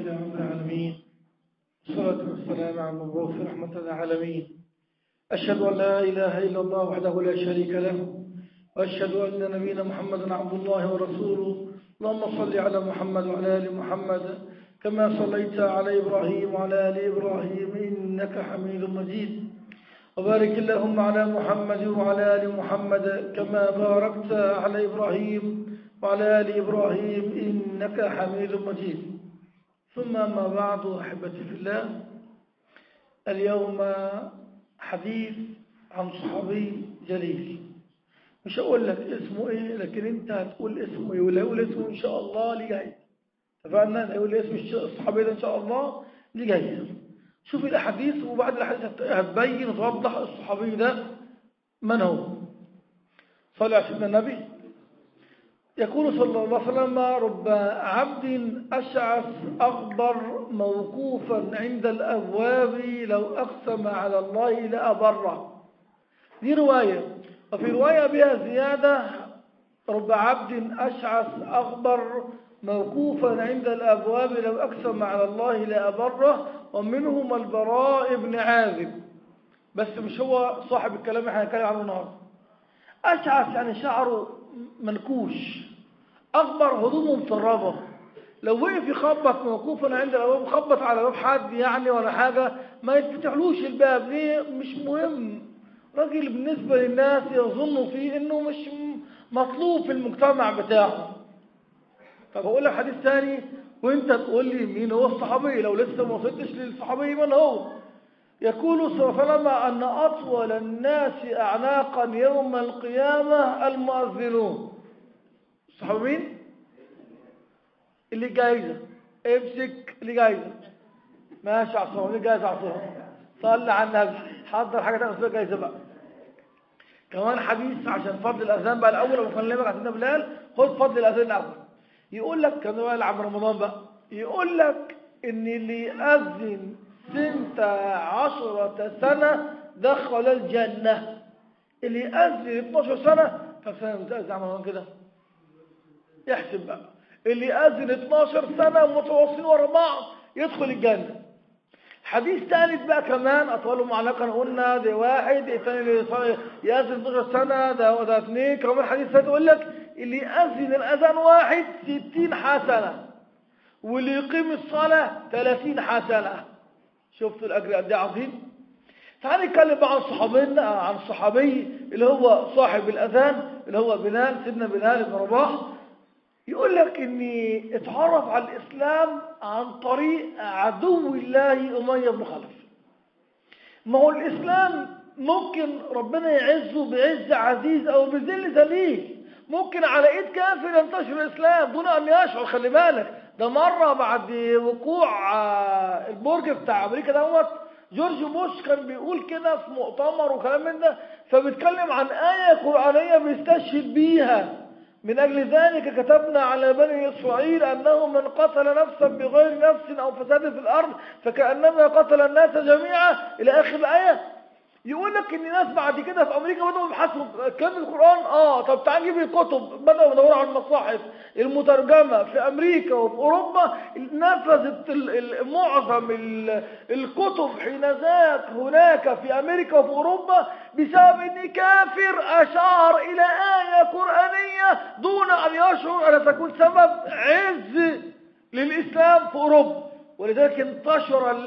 لله رب العالمين والصلاة والسلام على المبعوث رحمة العالمين أشهد أن لا إله إلا الله وحده لا شريك له وأشهد أن نبينا محمدا عبد الله ورسوله اللهم صل على محمد وعلى آل محمد كما صليت على إبراهيم وعلى آل إبراهيم إنك حميد مجيد وبارك اللهم على محمد وعلى آل محمد كما باركت على إبراهيم وعلى آل إبراهيم إنك حميد مجيد ثم ما بعد أحبتي في الله اليوم حديث عن صحابي جليل مش هقول لك اسمه ايه لكن انت هتقول اسمه ايه واللي هيقول اسمه ان شاء الله ليه جاي اتفقنا اللي هيقول اسم الصحابي ده ان شاء الله ليه جاي شوف الاحاديث وبعد الاحاديث هتبين وتوضح الصحابي ده من هو صلى على سيدنا النبي يقول صلى الله عليه وسلم رب عبد أشعث أغبر موقوفا عند الأبواب لو أقسم على الله لأبره دي رواية وفي رواية بها زيادة رب عبد أشعث أغبر موقوفا عند الأبواب لو أقسم على الله لأبره ومنهم البراء بن عازب بس مش هو صاحب الكلام احنا هنتكلم عنه النهارده أشعث يعني شعره منكوش أغبر هدومه مطربة لو وقف يخبط موقوفا عند الأبواب خبط على باب حد يعني ولا حاجة ما يتفتحلوش الباب ليه مش مهم راجل بالنسبة للناس يظنوا فيه انه مش مطلوب في المجتمع بتاعه طب هقول لك حديث ثاني وانت تقول لي مين هو الصحابي لو لسه ما وصلتش للصحابي من هو يقول صلى الله عليه وسلم أن أطول الناس أعناقا يوم القيامة المؤذنون الصحابي مين؟ اللي جايزة امسك اللي جايزة ماشي عصام اللي جايزة عصام صلى على النبي حضر حاجة تانية جايزة بقى كمان حديث عشان فضل الأذان بقى الأول وبكلمك عن سيدنا بلال خد فضل الأذان الأول يقول لك كان بقى عم رمضان بقى يقول لك إن اللي يأذن سنة عشرة سنة دخل الجنة اللي يأذن 12 سنة كم سنة متأذن عمل كده يحسب بقى اللي يأذن 12 سنة متواصلين ورا بعض يدخل الجنة حديث ثالث بقى كمان أطوله معلقا قلنا ده واحد الثاني اللي يأذن 12 سنة ده ده اثنين كمان حديث ثالث يقول لك اللي يأذن الأذان واحد 60 حسنة واللي يقيم الصلاة 30 حسنة شفتوا الأجر قد ايه عظيم تعال نتكلم بقى عن صحابينا عن الصحابي اللي هو صاحب الأذان اللي هو بلال سيدنا بلال بن رباح يقول لك اني اتعرف على الإسلام عن طريق عدو الله أمية بن خلف ما هو الإسلام ممكن ربنا يعزه بعز عزيز أو بذل ذليل ممكن على ايد كافر ينتشر الاسلام دون ان يشعر خلي بالك ده مره بعد وقوع البرج بتاع امريكا دوت جورج بوش كان بيقول كده في مؤتمر وكلام من ده فبيتكلم عن ايه قرانيه بيستشهد بيها من اجل ذلك كتبنا على بني اسرائيل انه من قتل نفسا بغير نفس او فساد في الارض فكانما قتل الناس جميعا الى اخر الايه يقول لك ان الناس بعد كده في امريكا بداوا يبحثوا كلام القران اه طب تعال نجيب الكتب بداوا يدوروا على المصاحف المترجمه في امريكا وفي اوروبا نفذت معظم الكتب حين ذاك هناك في امريكا وفي اوروبا بسبب ان كافر اشار الى ايه قرانيه دون ان يشعر ان تكون سبب عز للاسلام في اوروبا ولذلك انتشر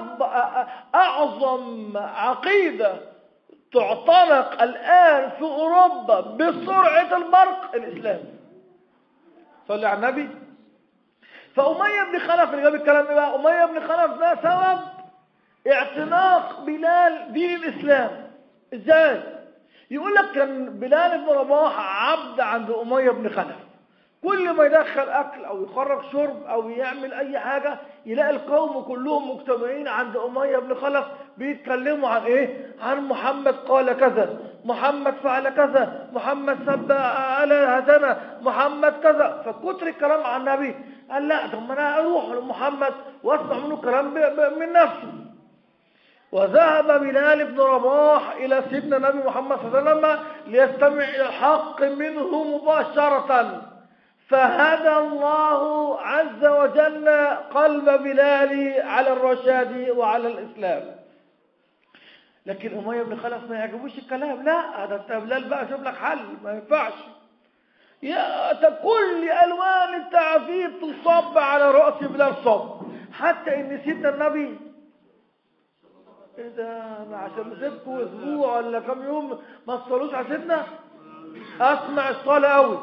أعظم عقيدة تعتنق الآن في أوروبا بسرعة البرق الإسلام صلى على النبي فأمية بن خلف اللي جاب الكلام ده بقى أمية بن خلف ده سبب اعتناق بلال دين الإسلام إزاي؟ يقول لك كان بلال بن رباح عبد عند أمية بن خلف كل ما يدخل أكل أو يخرج شرب أو يعمل أي حاجة يلاقي القوم كلهم مجتمعين عند أمية بن خلف بيتكلموا عن إيه؟ عن محمد قال كذا محمد فعل كذا محمد سب آلهتنا محمد كذا فكتر الكلام عن النبي قال لا طب ما أنا أروح لمحمد وأسمع منه كلام من نفسه وذهب بلال بن رباح إلى سيدنا النبي محمد صلى الله عليه وسلم ليستمع إلى الحق منه مباشرة فهدى الله الله عز وجل قلب بلال على الرشاد وعلى الإسلام لكن أمية بن خلف ما يعجبوش الكلام لا هذا انت بلال بقى شوف لك حل ما ينفعش يا كل ألوان التعذيب تصب على رأس بلال صب حتى إن سيدنا النبي ايه ده انا عشان مسكته اسبوع ولا كام يوم ما تصلوش على سيدنا اسمع الصلاه قوي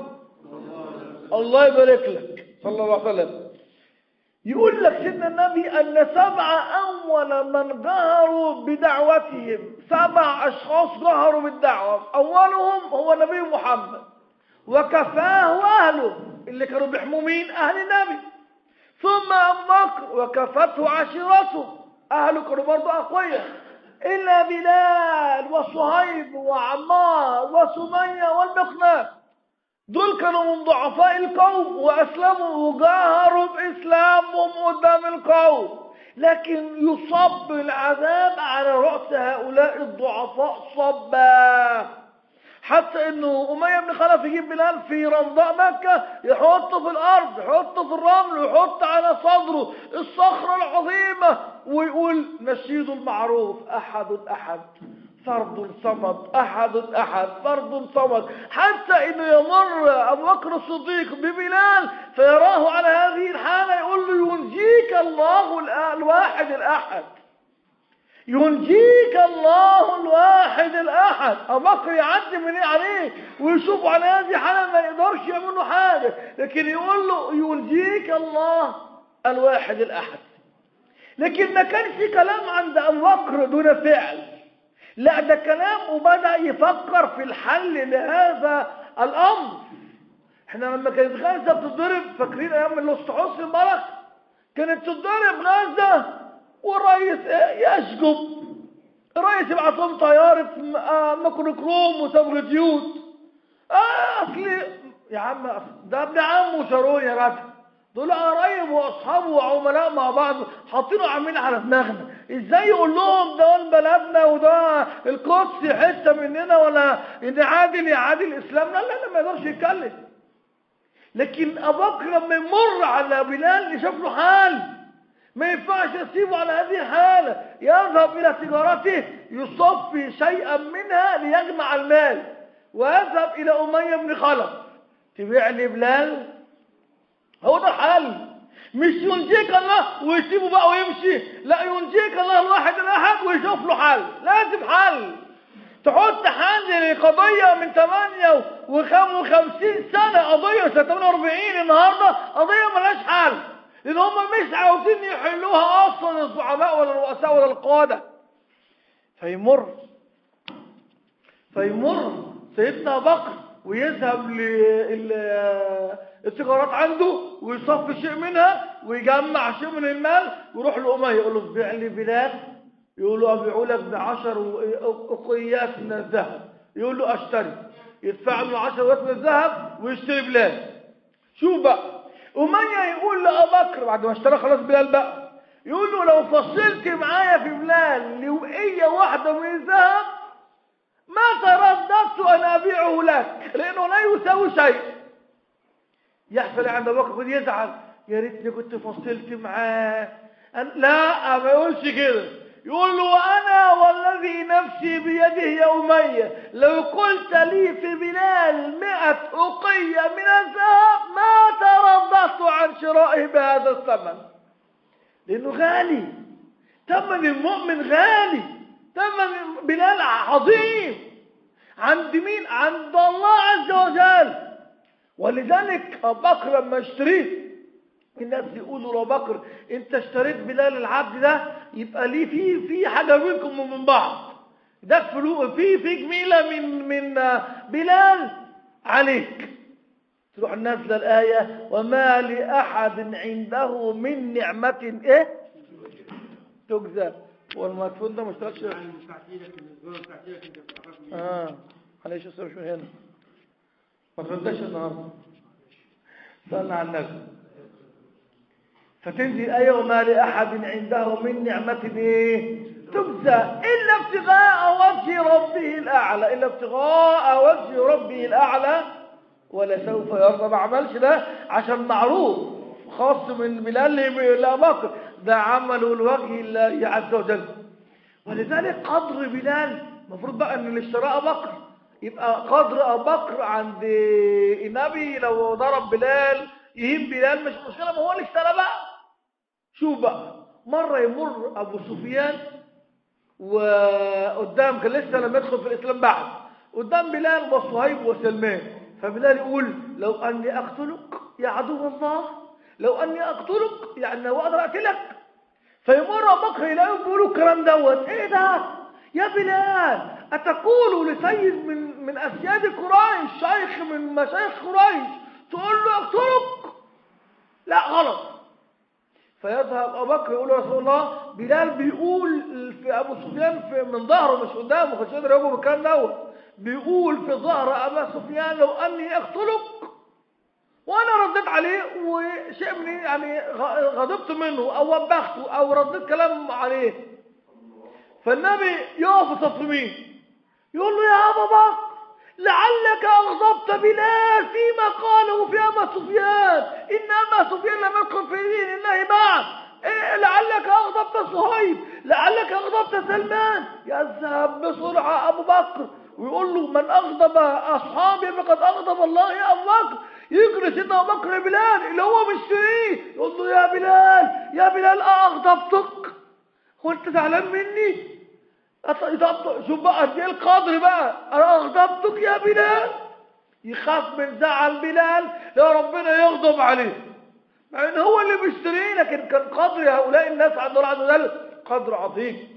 الله يبارك لك صلى الله عليه وسلم يقول لك سيدنا النبي ان سبعه اول من جهروا بدعوتهم سبع اشخاص جهروا بالدعوه اولهم هو النبي محمد وكفاه اهله اللي كانوا بيحموا مين اهل النبي ثم ابو بكر وكفته عشيرته أهله كانوا برضه أقوياء إلا بلال وصهيب وعمار وسمية والمقناس دول كانوا من ضعفاء القوم وأسلموا وجاهروا بإسلامهم قدام القوم لكن يصب العذاب على رأس هؤلاء الضعفاء صبا حتى انه اميه بن خلف يجيب بلال في رمضاء مكه يحطه في الارض يحطه في الرمل ويحط على صدره الصخره العظيمه ويقول نشيد المعروف احد احد فرد صمد احد احد فرد صمد حتى انه يمر ابو بكر الصديق ببلال فيراه على هذه الحاله يقول له ينجيك الله الواحد الاحد ينجيك الله الواحد الأحد أبو بكر يعدي من عليه ويشوف على هذه حالة ما يقدرش يعمل له حاجة لكن يقول له ينجيك الله الواحد الأحد لكن ما كانش كلام عند أبو بكر دون فعل لا ده كلام وبدأ يفكر في الحل لهذا الأمر احنا لما كانت غزة بتضرب فاكرين أيام الأسطى الملك كانت تضرب غزة والرئيس يشجب الرئيس يبعث لهم طيارة ميكروكروم وصبغ ديوت اصل يا عم ده ابن عمه شارون يا جدع دول قرايب واصحابه وعملاء مع بعض حاطينه عاملين على دماغنا ازاي يقول لهم ده بلدنا وده القدس حته مننا ولا ان عادل يعادل الاسلام لا لا لا ما يقدرش يتكلم لكن ابو بكر لما يمر على بلال يشوف له حال ما ينفعش يسيبه على هذه الحالة يذهب إلى تجارته يصفي شيئا منها ليجمع المال ويذهب إلى أمية بن خلف تبيع لي بلال هو ده الحل مش ينجيك الله ويسيبه بقى ويمشي لا ينجيك الله الواحد الأحد ويشوف له حل لازم حل تحط حل لقضية من 58 سنة قضية سنة 48 النهاردة قضية ملهاش حل لان هم مش عاوزين يحلوها اصلا الزعماء ولا الرؤساء ولا القاده فيمر فيمر سيدنا بكر ويذهب للتجارات عنده ويصفي شيء منها ويجمع شيء من المال ويروح لأمية يقول له ابيع لي بلاد يقول له ابيعه لك بعشر اقيات من الذهب يقول له اشتري يدفع له 10 وقت من الذهب ويشتري بلاد شوف بقى أمية يقول لأبو بكر بعد ما اشترى خلاص بلال بقى يقول له لو فصلت معايا في بلال لوقية واحدة من الذهب ما ترددت أن أبيعه لك لأنه لا يساوي شيء يحصل عند أبو بكر يزعل يا ريتني كنت فصلت معاه لا ما يقولش كده يقول له وأنا والذي نفسي بيده يا أمية لو قلت لي في بلال مئة أقية من الذهب ما ترددت عن شرائه بهذا الثمن لأنه غالي ثمن المؤمن غالي ثمن بلال عظيم عند مين؟ عند الله عز وجل ولذلك أبو بكر لما اشتريه الناس يقولوا لو بكر انت اشتريت بلال العبد ده يبقى ليه في في حاجه بينكم ومن بعض ده فلوس في في جميله من من بلال عليك تروح نازله الايه وما لاحد عنده من نعمه ايه تجزى والمدفون ده ما اشتغلش اه معلش مش من هنا ما تردش النهارده صلى على النبي فتنزل آية وما لأحد عنده من نعمة إيه تجزى إلا ابتغاء وجه ربه الأعلى إلا ابتغاء وجه ربه الأعلى ولا سوف يرضى ما عملش ده عشان معروف خاص من بلال لأبي بكر ده عمل لوجه الله عز وجل ولذلك قدر بلال المفروض بقى ان اللي اشتراه ابو بكر يبقى قدر ابو بكر عند النبي لو ضرب بلال يهين بلال مش مشكله ما هو اللي اشترى بقى شوف بقى مره يمر ابو سفيان وقدام كان لسه لم يدخل في الاسلام بعد قدام بلال وصهيب وسلمان فبلال يقول لو اني اقتلك يا عدو الله لو اني اقتلك يعني لو اقدر اقتلك فيمر ابو بكر يلاقيهم بيقولوا الكلام دوت ايه ده يا بلال اتقول لسيد من من اسياد قريش شيخ من مشايخ قريش تقول له اقتلك لا غلط فيذهب ابو بكر يقول يا رسول الله بلال بيقول في ابو سفيان في من ظهره مش قدامه ما كانش يقدر يجاوبه بالكلام دوت بيقول في ظهر ابا سفيان لو اني اقتلك وانا رديت عليه وشيء من يعني غضبت منه او وبخته او رديت كلام عليه فالنبي يقف صف مين يقول له يا ابا بكر لعلك اغضبت بلال فيما قاله في ابا سفيان ان ابا سفيان لم يدخل في دين الله بعد إيه لعلك اغضبت صهيب لعلك اغضبت سلمان يذهب بسرعه ابو بكر ويقول له من اغضب اصحابي فقد اغضب الله يا ابو بكر يجري سيدنا ابو بكر بلال اللي هو مشتريه يقول له يا بلال يا بلال اغضبتك هو انت زعلان مني شوف بقى قد ايه القدر بقى انا اغضبتك يا بلال يخاف من زعل بلال يا ربنا يغضب عليه مع ان هو اللي بيشتريه لكن كان قدر هؤلاء الناس عند الله عز وجل قدر عظيم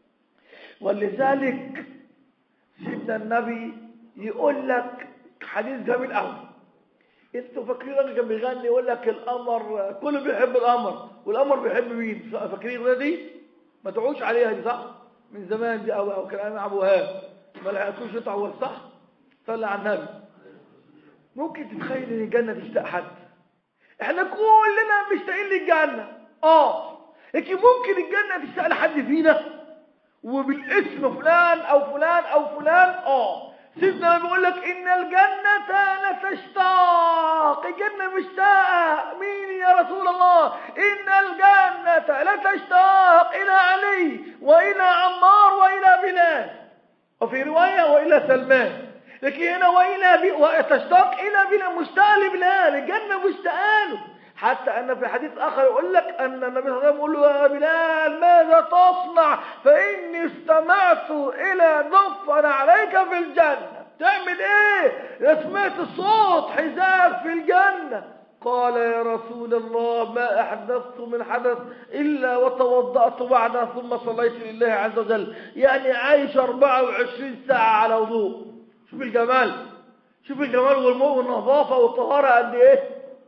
ولذلك سيدنا النبي يقول لك حديث جميل قوي انتوا فاكرين راجل كان بيغني يقول لك القمر كله بيحب القمر والقمر بيحب مين فاكرين الأغنية دي ما تعوش عليها دي صح من زمان دي او او كان ابو وهاب ما لحقتوش يطلعوا صح صلى على النبي ممكن تتخيل ان الجنه تشتاق حد احنا كلنا مشتاقين للجنه اه لكن ممكن الجنه تشتاق لحد فينا وبالاسم فلان او فلان او فلان اه سيدنا بيقول لك ان الجنة لتشتاق الجنة مشتاقة مين يا رسول الله ان الجنة لتشتاق الى علي والى عمار والى بلال وفي رواية والى سلمان لكن هنا والى بي... وتشتاق الى بلال مشتاق لبلال الجنة مشتاقة له حتى أن في حديث آخر يقول لك أن النبي صلى الله عليه وسلم يقول له يا بلال ماذا تصنع فإني استمعت إلى دفن عليك في الجنة تعمل إيه يا سمعت الصوت حذاء في الجنة قال يا رسول الله ما أحدثت من حدث إلا وتوضأت بعدها ثم صليت لله عز وجل يعني عايش 24 ساعة على وضوء شوف الجمال شوف الجمال والنظافة والطهارة قد إيه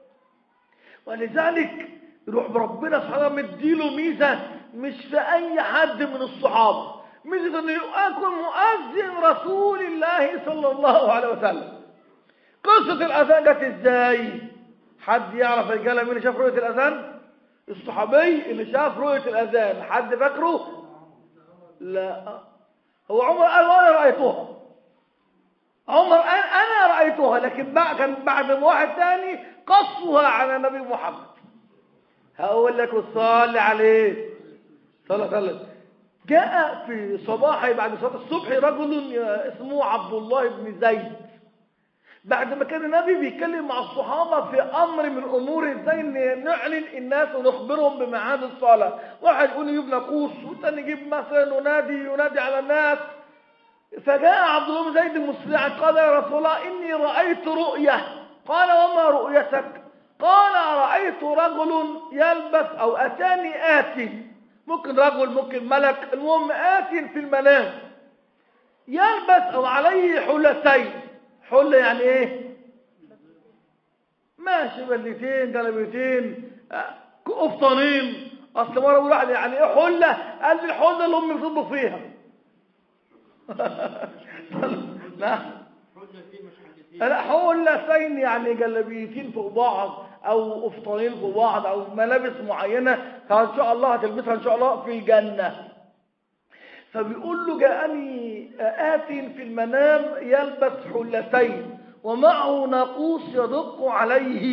ولذلك يروح ربنا سبحانه مديله ميزة مش في أي حد من الصحابة ميزة أنه يكون مؤذن رسول الله صلى الله عليه وسلم قصة الأذان جت إزاي حد يعرف رجالة مين اللي شاف رؤية الأذان الصحابي اللي شاف رؤية الأذان حد فاكره لا هو عمر قال وأنا رأيتها عمر قال أنا رأيتها لكن بقى كان بعد ما واحد تاني قصها على النبي محمد هقول لك وصلي عليه صلى الله عليه وسلم جاء في صباح بعد صلاة الصبح رجل اسمه عبد الله بن زيد بعد ما كان النبي بيتكلم مع الصحابة في أمر من أمور ازاي نعلن الناس ونخبرهم بميعاد الصلاة واحد يقول يجيب ناقوس والتاني يجيب مثلا ينادي ينادي على الناس فجاء عبد الله بن زيد المسرع قال يا رسول الله إني رأيت رؤية قال وما رؤيتك قال رأيت رجل يلبس أو أتاني آتي ممكن رجل ممكن ملك المهم آتي في المنام يلبس أو عليه حلتين حلة يعني إيه ماشي بلتين جلبيتين قفطانين أصل مرة بقول واحد يعني إيه حلة قال لي الحلة اللي أمي بتطبخ فيها لا لا حلتين يعني جلبيتين فوق بعض او افطانين فوق بعض او ملابس معينه فان شاء الله هتلبسها ان شاء الله في الجنه فبيقول له جاءني آت في المنام يلبس حلتين ومعه ناقوس يدق عليه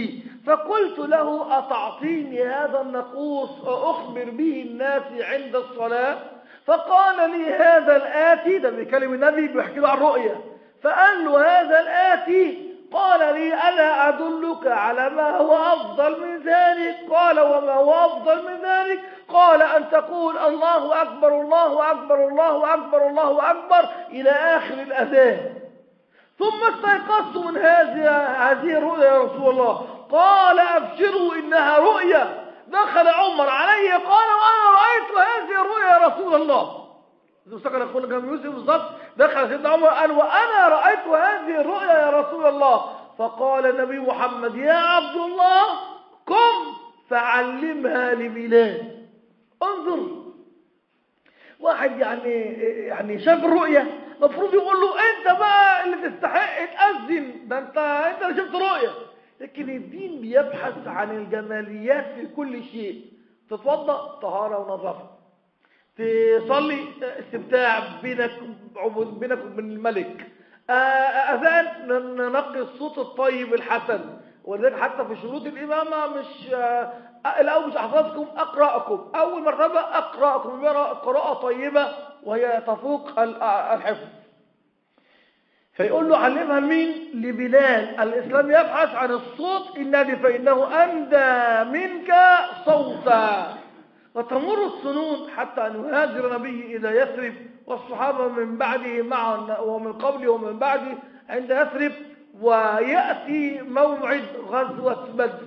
فقلت له أتعطيني هذا النقوص وأخبر به الناس عند الصلاة فقال لي هذا الآتي ده بيكلم النبي بيحكي له عن رؤية فقال له هذا الآتي قال لي ألا أدلك على ما هو أفضل من ذلك قال وما هو أفضل من ذلك قال أن تقول الله أكبر الله أكبر الله أكبر الله أكبر إلى آخر الأذان ثم استيقظت من هذه هذه الرؤيا يا رسول الله قال أبشروا إنها رؤيا دخل عمر علي قال وأنا رأيت هذه الرؤيا يا رسول الله افتكر اخونا كان يوسف بالظبط دخل سيدنا عمر قال وانا رايت هذه الرؤيا يا رسول الله فقال النبي محمد يا عبد الله قم فعلمها لبلال انظر واحد يعني يعني شاف الرؤيا المفروض يقول له انت بقى اللي تستحق تأذن ده انت انت اللي شفت رؤيا لكن الدين بيبحث عن الجماليات في كل شيء تتوضا طهاره ونظافه تصلي استمتاع بينك بينك وبين الملك اذان ننقي الصوت الطيب الحسن ولذلك حتى في شروط الامامه مش الاول مش احفظكم اقراكم اول مرتبه اقراكم قراءه طيبه وهي تفوق الحفظ فيقول له علمها مين لبلال الاسلام يبحث عن الصوت النادي فانه اندى منك صوتا وتمر السنون حتى أن يهاجر نبي إلى يثرب والصحابة من بعده معا ومن قبله ومن بعده عند يثرب ويأتي موعد غزوة بدر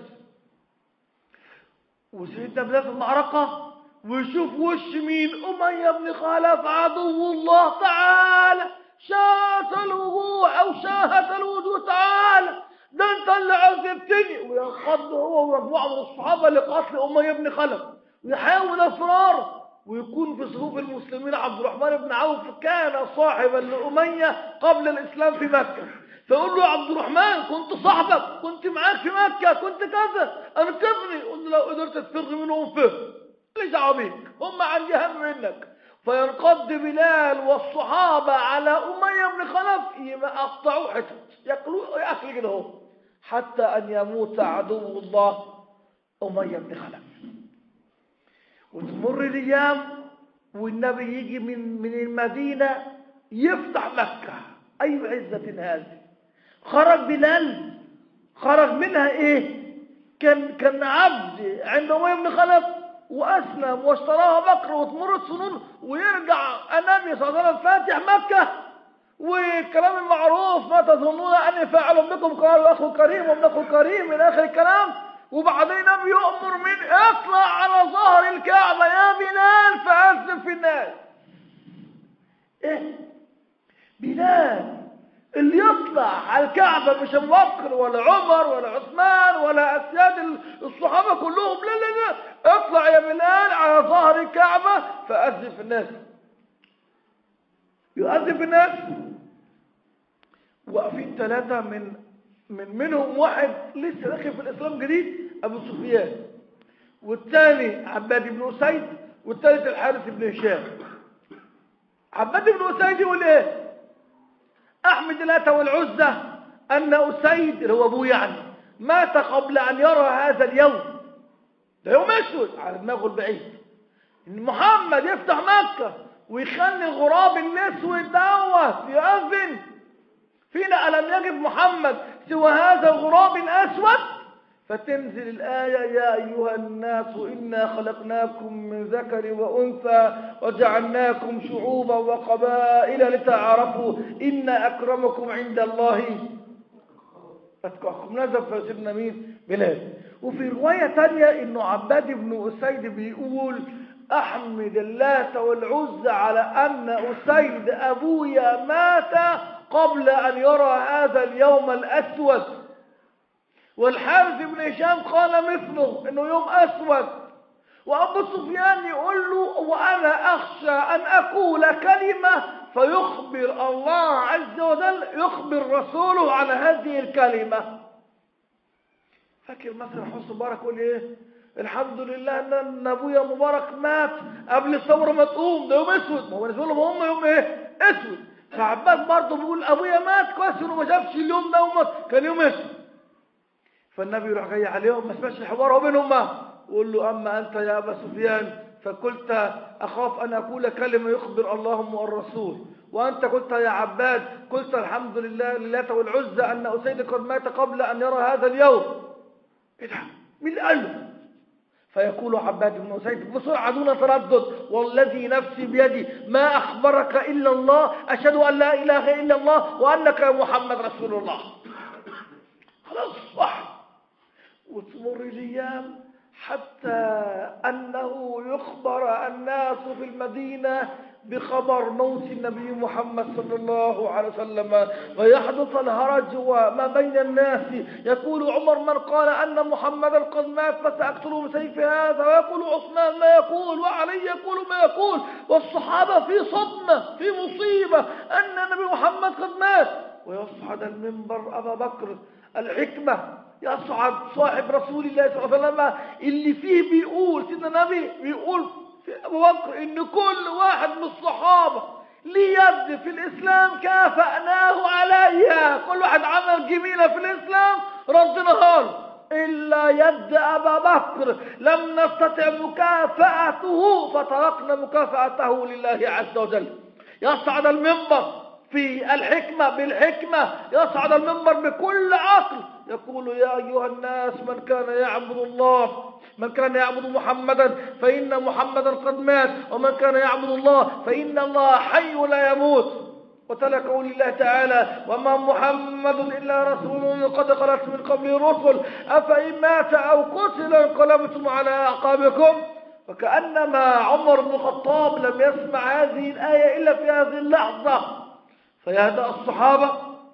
وسيدنا بلال في المعركة ويشوف وش مين أمية بن خلف عدو الله تعالى شاهت الوجوه أو شاهت الوجوه تعالى ده انت اللي عذبتني وينقض هو ومجموعة من الصحابة لقتل أمية بن خلف يحاول أسرار ويكون في صفوف المسلمين عبد الرحمن بن عوف كان صاحبا لأمية قبل الإسلام في مكة فيقول له عبد الرحمن كنت صاحبك كنت معاك في مكة كنت كذا أنقذني قلت له لو قدرت تفر منهم فهم ليس عبيك هم عندي هم منك فينقض بلال والصحابة على أمية بن خلف يقطعوا حتت ياكلوا ياكل كده هو حتى أن يموت عدو الله أمية بن خلف وتمر الايام والنبي يجي من من المدينه يفتح مكه اي عزه هذه خرج بلال خرج منها ايه كان كان عبد عند اميه بن خلف واسلم واشتراها بكر وتمر السنون ويرجع النبي صلى الله عليه وسلم فاتح مكه والكلام المعروف ما تظنون اني فاعل بكم قالوا اخو كريم وابن اخو كريم الى اخر الكلام وبعدين النبي يؤمر من اطلع على ظهر الكعبة يا بلال فأذن في الناس ايه بلال اللي يطلع على الكعبة مش ابو بكر ولا عمر ولا عثمان ولا اسياد الصحابة كلهم لا لا لا اطلع يا بلال على ظهر الكعبة فأذن في الناس يؤذن في الناس واقفين ثلاثة من من منهم واحد لسه داخل في الاسلام جديد ابو سفيان والثاني عباد بن اسيد والثالث الحارث بن هشام عباد بن اسيد يقول ايه احمد اللات والعزى ان اسيد اللي هو ابوه يعني مات قبل ان يرى هذا اليوم ده يوم اسود على دماغه البعيد ان محمد يفتح مكه ويخلي الغراب الاسود دوت يؤذن فينا ألم يجب محمد سوى هذا الغراب الأسود فتنزل الآية يا أيها الناس إنا خلقناكم من ذكر وأنثى وجعلناكم شعوبا وقبائل لتعارفوا إن أكرمكم عند الله أتقاكم نزل في سيدنا مين بلال وفي رواية تانية إنه عباد بن أسيد بيقول أحمد اللات والعزى على أن أسيد أبويا مات قبل أن يرى هذا اليوم الأسود والحارث بن هشام قال مثله انه يوم اسود وابو سفيان يقول له وانا اخشى ان اقول كلمه فيخبر الله عز وجل يخبر رسوله على هذه الكلمه فاكر مثلا حسن مبارك يقول ايه الحمد لله ان ابويا مبارك مات قبل الثوره ما تقوم ده يوم اسود ما هو بالنسبه لهم هم يوم ايه اسود فعباس برضه بيقول ابويا مات كويس انه ما شافش اليوم ده ومات كان يوم اسود فالنبي يروح جاي عليهم ما سمعش الحوار هو بينهم يقول له أما أنت يا أبا سفيان فقلت أخاف أن أقول كلمة يخبر اللهم والرسول وأنت قلت يا عباد قلت الحمد لله لله والعزى أن أسيد قد مات قبل أن يرى هذا اليوم إيه ده مين اللي قال له فيقول عباد بن أسيد بسرعة دون تردد والذي نفسي بيدي ما أخبرك إلا الله أشهد أن لا إله إلا الله وأنك يا محمد رسول الله خلاص صح وتمر الأيام حتى أنه يخبر الناس في المدينة بخبر موت النبي محمد صلى الله عليه وسلم ويحدث الهرج وما بين الناس يقول عمر من قال أن محمدا قد مات فسأقتله بسيف هذا ويقول عثمان ما يقول وعلي يقول ما يقول والصحابة في صدمة في مصيبة أن النبي محمد قد مات ويصعد المنبر أبا بكر الحكمة يصعد صاحب رسول الله صلى الله عليه وسلم اللي فيه بيقول سيدنا النبي بيقول في أبو بكر إن كل واحد من الصحابة ليه يد في الإسلام كافأناه عليها كل واحد عمل جميلة في الإسلام ردناها له إلا يد أبا بكر لم نستطع مكافأته فتركنا مكافأته لله عز وجل يصعد المنبر في الحكمة بالحكمة يصعد المنبر بكل عقل يقول يا أيها الناس من كان يعبد الله من كان يعبد محمدا فإن محمدا قد مات ومن كان يعبد الله فإن الله حي لا يموت وتلا قول الله تعالى وما محمد إلا رسول قد خلت من قبل الرسل أفإن مات أو قتل انقلبتم على أعقابكم وكأنما عمر بن الخطاب لم يسمع هذه الآية إلا في هذه اللحظة فيهدأ الصحابة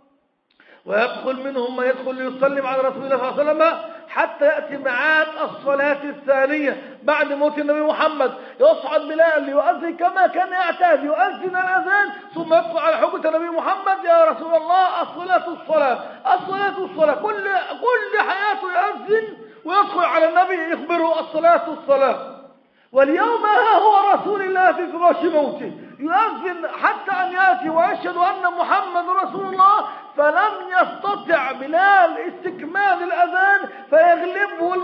ويدخل منهم من يدخل ليسلم على رسول الله صلى الله عليه وسلم حتى يأتي معاد الصلاة الثانية بعد موت النبي محمد يصعد بلال ليؤذن كما كان يعتاد يؤذن الأذان ثم يدخل على حجة النبي محمد يا رسول الله الصلاة الصلاة الصلاة الصلاة كل كل حياته يؤذن ويدخل على النبي يخبره الصلاة الصلاة واليوم ها هو رسول الله في فراش موته يؤذن حتى أن يأتي ويشهد أن محمد رسول الله فلم يستطع بلال استكمال الأذان فيغلبه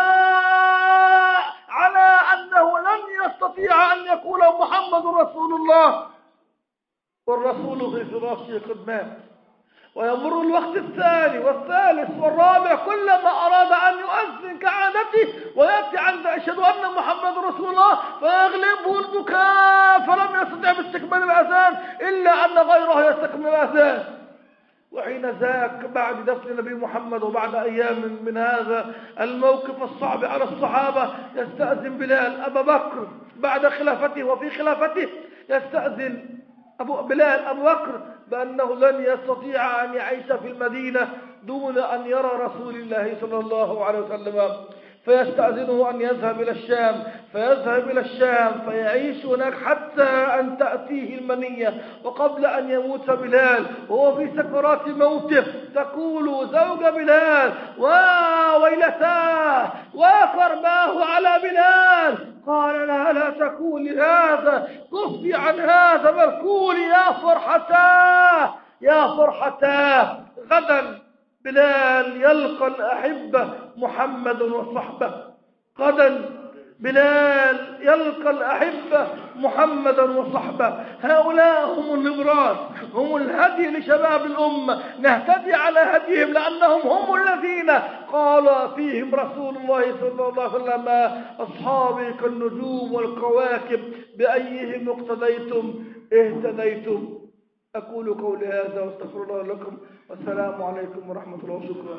البكاء على أنه لن يستطيع أن يقول محمد رسول الله والرسول في فراشه قد مات ويمر الوقت الثاني والثالث والرابع كلما أراد أن يؤذن كعادته ويأتي عند أشهد أن محمد رسول الله فيغلبه البكاء فلم يستطع باستكمال الأذان إلا أن غيره يستكمل الأذان وحين ذاك بعد دفن النبي محمد وبعد أيام من هذا الموقف الصعب على الصحابة يستأذن بلال أبا بكر بعد خلافته وفي خلافته يستأذن أبو بلال أبو بكر بأنه لن يستطيع أن يعيش في المدينة دون أن يرى رسول الله صلى الله عليه وسلم فيستأذنه أن يذهب إلى الشام فيذهب إلى الشام فيعيش هناك حتى أن تأتيه المنية وقبل أن يموت بلال وهو في سكرات موته تقول زوج بلال وويلتاه وكرباه على بلال قال لا لا تقولي هذا كفي عن هذا بل قولي يا فرحتاه يا فرحتاه غدا بلال يلقى الأحبة محمد وصحبه غدا بلال يلقى الأحبة محمدا وصحبه هؤلاء هم النبرات هم الهدي لشباب الأمة نهتدي على هديهم لأنهم هم الذين قال فيهم رسول الله صلى الله عليه وسلم أصحابي كالنجوم والكواكب بأيهم اقتديتم اهتديتم أقول قولي هذا واستغفر الله لكم والسلام عليكم ورحمة الله وشكرا